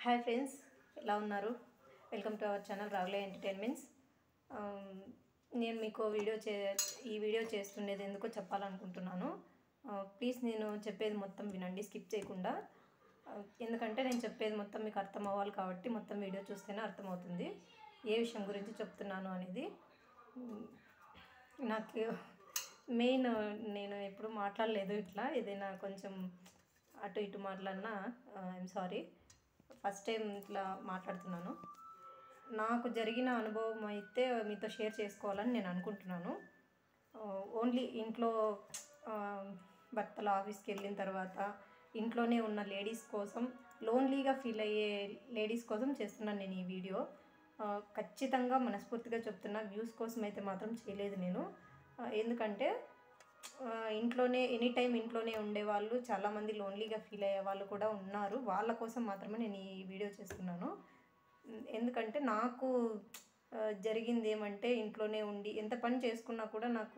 Hi friends ఎలా ఉన్నారు welcome to our channel రాగులే ఎంటర్టైన్మెంట్స్ ఆమ్, నేను మీకు వీడియో చే ఈ వీడియో చేస్తుండేది ఎందుకో చెప్పాలనుకుంటున్నాను ఆ, ప్లీజ్ నేను చెప్పేది మొత్తం వినండి స్కిప్ చేయకుండా ఆ, ఎందుకంటే నేను చెప్పేది మొత్తం మీకు అర్థం అవ్వాలి కాబట్టి మొత్తం వీడియో చూస్తేనే అర్థమవుతుంది ఏ విషయం గురించి చెప్తున్నాను అనేది ఉమ్, నాకు మెయిన్ నేను ఎప్పుడు మాట్లాడలేదు ఇట్లా ఏదైనా కొంచెం అటు ఇటు మాట్లాడినా ఐఎమ్ సారీ ఫస్ట్ టైం ఇట్లా మాట్లాడుతున్నాను నాకు జరిగిన అనుభవం అయితే మీతో షేర్ చేసుకోవాలని నేను అనుకుంటున్నాను ఓన్లీ ఇంట్లో ఆ, భర్తలు ఆఫీస్కి వెళ్ళిన తర్వాత ఇంట్లోనే ఉన్న లేడీస్ కోసం లోన్లీగా ఫీల్ అయ్యే లేడీస్ కోసం చేస్తున్నాను నేను ఈ వీడియో ఆ, ఖచ్చితంగా మనస్ఫూర్తిగా చెప్తున్నా వ్యూస్ కోసం అయితే మాత్రం చేయలేదు నేను ఆ, ఎందుకంటే ఆ, ఇంట్లోనే ఎనీ టైం ఇంట్లోనే ఉండేవాళ్ళు చాలామంది లోన్లీగా ఫీల్ అయ్యే వాళ్ళు కూడా ఉన్నారు వాళ్ళ కోసం మాత్రమే నేను ఈ వీడియో చేస్తున్నాను ఉమ్, ఎందుకంటే నాకు ఆ, జరిగింది ఏమంటే ఇంట్లోనే ఉండి ఎంత పని చేసుకున్నా కూడా నాకు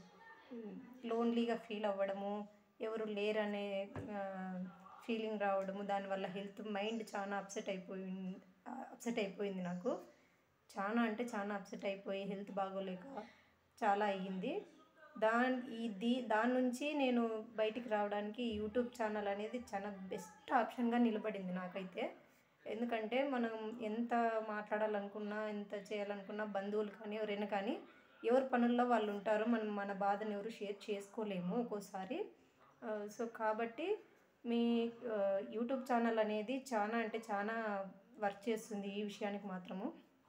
లోన్లీగా ఫీల్ అవ్వడము ఎవరు లేరనే ఫీలింగ్ రావడము దానివల్ల హెల్త్ మైండ్ చాలా అప్సెట్ అయిపోయింది అప్సెట్ అయిపోయింది నాకు చాలా అంటే చాలా అప్సెట్ అయిపోయి హెల్త్ బాగోలేక చాలా అయ్యింది దాని ఇది దాని నుంచి నేను బయటికి రావడానికి యూట్యూబ్ ఛానల్ అనేది చాలా బెస్ట్ ఆప్షన్గా నిలబడింది నాకైతే ఎందుకంటే మనం ఎంత మాట్లాడాలనుకున్నా ఎంత చేయాలనుకున్నా బంధువులు కానీ ఎవరైనా కానీ ఎవరి పనుల్లో వాళ్ళు ఉంటారో మనం మన బాధను ఎవరు షేర్ చేసుకోలేము ఒక్కోసారి ఆ, సో కాబట్టి మీ ఆ, యూట్యూబ్ ఛానల్ అనేది చాలా అంటే చాలా వర్క్ చేస్తుంది ఈ విషయానికి మాత్రము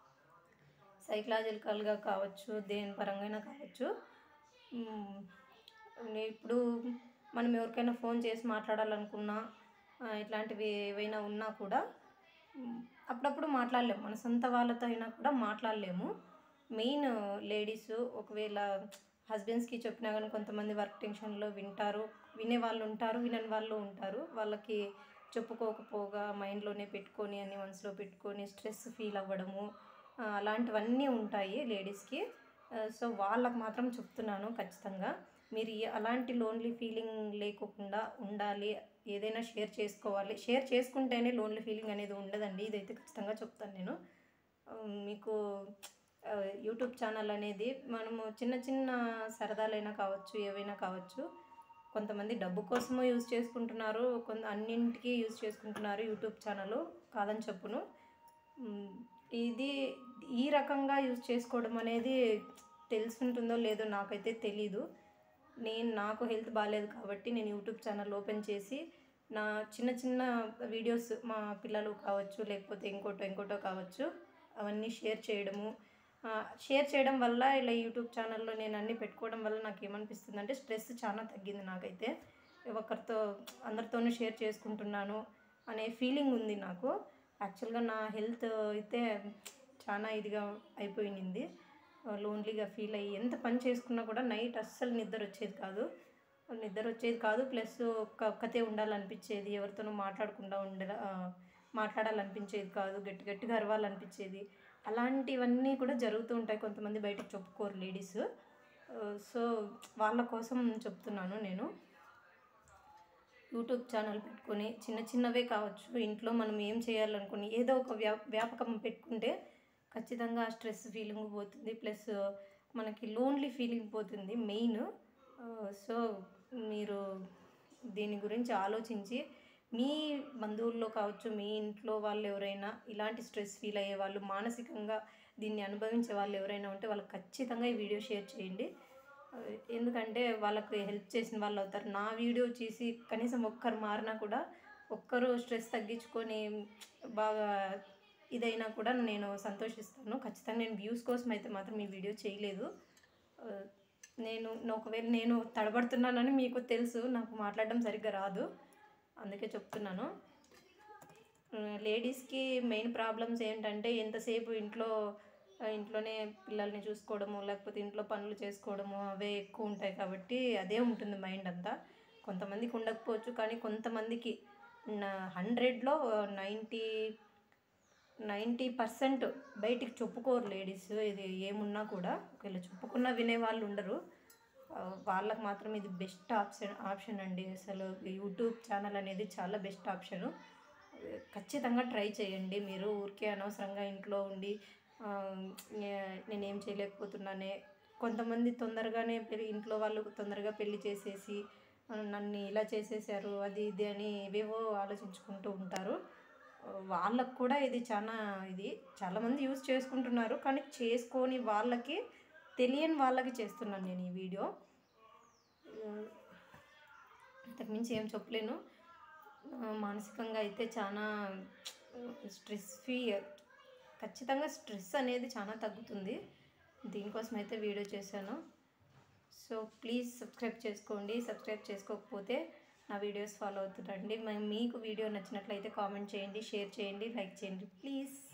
సైకలాజికల్గా కావచ్చు దేని పరంగా కావచ్చు మ్మ్. నే- ఇప్పుడు మనం ఎవరికైనా ఫోన్ చేసి మాట్లాడాలనుకున్నా ఆ, ఇట్లాంటివి ఏవైనా ఉన్నా కూడా మ్, అప్పుడప్పుడు మాట్లాడలేము మన సొంత వాళ్ళతో అయినా కూడా మాట్లాడలేము మెయిన్ లేడీస్ ఒకవేళ హస్బెండ్స్కి చెప్పినా కానీ కొంతమంది వర్క్ టెన్షన్లో వింటారు వినే వాళ్ళు ఉంటారు వినని వాళ్ళు ఉంటారు వాళ్ళకి చెప్పుకోకపోగా మైండ్లోనే పెట్టుకొని అన్ని మనసులో పెట్టుకొని స్ట్రెస్ ఫీల్ అవ్వడము ఆ, అలాంటివన్నీ ఉంటాయి లేడీస్కి సో వాళ్ళకి మాత్రం చెప్తున్నాను ఖచ్చితంగా మీరు ఈ- అలాంటి లోన్లీ ఫీలింగ్ లేకోకుండా ఉండాలి ఏదైనా షేర్ చేసుకోవాలి షేర్ చేసుకుంటేనే లోన్లీ ఫీలింగ్ అనేది ఉండదండి ఇదైతే ఖచ్చితంగా చెప్తాను నేను ఆ, మీకు ఆ, యూట్యూబ్ ఛానల్ అనేది మనము చిన్న చిన్న సరదాలైనా కావచ్చు ఏవైనా కావచ్చు కొంతమంది డబ్బు కోసమో యూజ్ చేసుకుంటున్నారు కొంత అన్నింటికి యూజ్ చేసుకుంటున్నారు యూట్యూబ్ ఛానల్ కాదని చెప్పును మ్, ఇది ఈ రకంగా యూజ్ చేసుకోవడం అనేది తెలుసుంటుందో లేదో నాకైతే తెలీదు నేను నాకు హెల్త్ బాగాలేదు కాబట్టి నేను యూట్యూబ్ ఛానల్ ఓపెన్ చేసి నా చిన్న చిన్న వీడియోస్ మా పిల్లలు కావచ్చు లేకపోతే ఇంకోటో ఇంకోటో కావచ్చు అవన్నీ షేర్ చేయడము ఆ, షేర్ చేయడం వల్ల ఇలా యూట్యూబ్ ఛానల్లో నేను అన్నీ పెట్టుకోవడం వల్ల నాకు ఏమనిపిస్తుంది అంటే స్ట్రెస్ చాలా తగ్గింది నాకైతే ఒకరితో అందరితోనూ షేర్ చేసుకుంటున్నాను అనే ఫీలింగ్ ఉంది నాకు యాక్చువల్గా నా హెల్త్ అయితే చాలా ఇదిగా అయిపోయింది లోన్లీగా ఫీల్ అయ్యి ఎంత పని చేసుకున్నా కూడా నైట్ అస్సలు నిద్ర వచ్చేది కాదు నిద్ర వచ్చేది కాదు ప్లస్ ఒక్క ఒక్కతే ఉండాలనిపించేది ఎవరితోనూ మాట్లాడకుండా ఉండ ఆ, మాట్లాడాలనిపించేది కాదు గట్టి గట్టిగా అరవాలనిపించేది అలాంటివన్నీ కూడా జరుగుతూ ఉంటాయి కొంతమంది బయటకు చెప్పుకోరు లేడీస్ సో వాళ్ళ కోసం చెప్తున్నాను నేను యూట్యూబ్ ఛానల్ పెట్టుకొని చిన్న చిన్నవే కావచ్చు ఇంట్లో మనం ఏం చేయాలనుకుని ఏదో ఒక వ్యా వ్యాపకం పెట్టుకుంటే ఖచ్చితంగా స్ట్రెస్ ఫీలింగ్ పోతుంది ప్లస్ మనకి లోన్లీ ఫీలింగ్ పోతుంది మెయిన్ సో మీరు దీని గురించి ఆలోచించి మీ బంధువుల్లో కావచ్చు మీ ఇంట్లో వాళ్ళు ఎవరైనా ఇలాంటి స్ట్రెస్ ఫీల్ అయ్యే వాళ్ళు మానసికంగా దీన్ని అనుభవించే వాళ్ళు ఎవరైనా ఉంటే వాళ్ళకి ఖచ్చితంగా ఈ వీడియో షేర్ చేయండి ఆ, ఎందుకంటే వాళ్ళకి హెల్ప్ చేసిన వాళ్ళు అవుతారు నా వీడియో చూసి కనీసం ఒక్కరు మారినా కూడా ఒక్కరు స్ట్రెస్ తగ్గించుకొని బాగా ఇదైనా కూడా నేను సంతోషిస్తాను ఖచ్చితంగా నేను వ్యూస్ కోసం అయితే మాత్రం ఈ వీడియో చేయలేదు ఆ, నేను ఒకవేళ నేను తడబడుతున్నానని మీకు తెలుసు నాకు మాట్లాడడం సరిగ్గా రాదు అందుకే చెప్తున్నాను లేడీస్కి మెయిన్ ప్రాబ్లమ్స్ ఏంటంటే ఎంతసేపు ఇంట్లో ఆ, ఇంట్లోనే పిల్లల్ని చూసుకోవడము లేకపోతే ఇంట్లో పనులు చేసుకోవడము అవే ఎక్కువ ఉంటాయి కాబట్టి అదే ఉంటుంది మైండ్ అంతా కొంతమందికి ఉండకపోవచ్చు కానీ కొంతమందికి హండ్రెడ్లో నైంటీ నైంటీ పర్సెంట్ బయటికి చెప్పుకోరు లేడీస్ ఇది ఏమున్నా కూడా ఒకవేళ చెప్పుకున్నా వినే వాళ్ళు ఉండరు ఆ, వాళ్ళకి మాత్రం ఇది బెస్ట్ ఆప్షన్ ఆప్షన్ అండి అసలు యూట్యూబ్ ఛానల్ అనేది చాలా బెస్ట్ ఆప్షను ఖచ్చితంగా ట్రై చేయండి మీరు ఊరికే అనవసరంగా ఇంట్లో ఉండి ఆ, నే- నేనేం చేయలేకపోతున్నానే కొంతమంది తొందరగానే పెళ్ళి ఇంట్లో వాళ్ళు తొందరగా పెళ్లి చేసేసి ఆ, నన్ను ఇలా చేసేసారు అది ఇది అని ఏవేవో ఆలోచించుకుంటూ ఉంటారు ఆ, వాళ్ళకు కూడా ఇది చాలా ఇది చాలామంది యూస్ చేసుకుంటున్నారు కానీ చేసుకొని వాళ్ళకి తెలియని వాళ్ళకి చేస్తున్నాను నేను ఈ వీడియో ఆ, ఇంతకుమించి ఏం చెప్పలేను ఆ, మానసికంగా అయితే చాలా స్ట్రెస్ ఫ్రీ ఖచ్చితంగా స్ట్రెస్ అనేది చాలా తగ్గుతుంది దీనికోసం అయితే వీడియో చేశాను సో ప్లీజ్ సబ్స్క్రైబ్ చేసుకోండి సబ్స్క్రైబ్ చేసుకోకపోతే నా వీడియోస్ ఫాలో అవుతుండండి మ- మీకు వీడియో నచ్చినట్లయితే కామెంట్ చేయండి షేర్ చేయండి లైక్ చేయండి ప్లీజ్